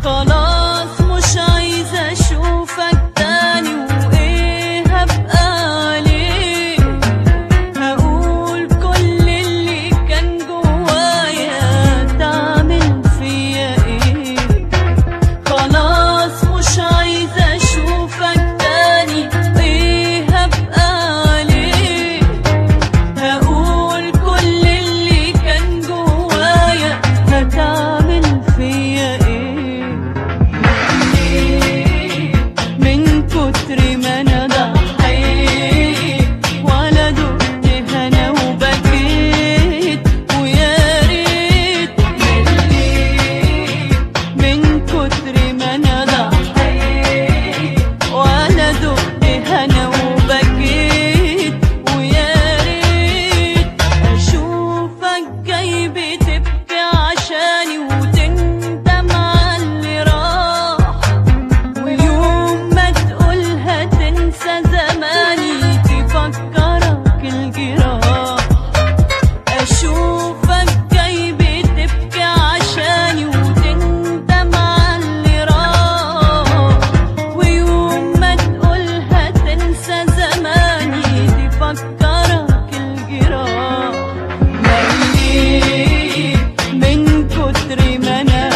خلاص مش عايزة اشوفك تاني وايه هبقى عليه هقول كل اللي كان جوايا تعمل فيا ايه خلاص مش عايزة اشوفك تاني ايه هبقى عليه هقول كل اللي كان جوايا هتعمل فيا ايه من كتر ما انا ضحيت ولا دقت هنا وبكيت ويا ريت من كتر ما انا ضحيت ولا دقت هنا وبكيت ويا ريت اشوفك جاي بتبكي عشاني وتندم على اللي راح ويوم ما تقولها تنسى زماني تفكرك الجراح اشوفك جاي بتبكي عشاني وتندم على اللي راح ويوم ما تقولها تنسى زماني تفكرك الجراح مليت من كتر ما انا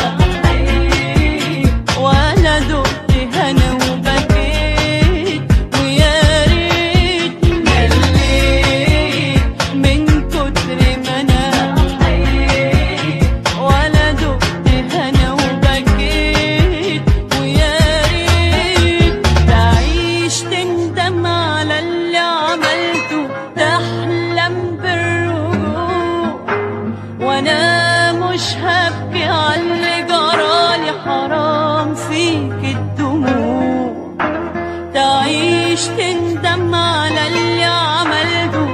حقيت ولا دقت هنا وبكيت ويا ريت مليت من كتر ما انا حقيت ولا دقت هنا وبكيت ويا ريت تعيش تندم على اللي عملته تحلم بالرجوع وانا مش هبكي على اللي جرالي حرام فيك الدموع تعيش تندم على اللي عملته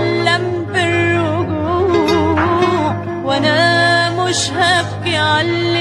تحلم بالرجوع وانا مش هبكي على اللي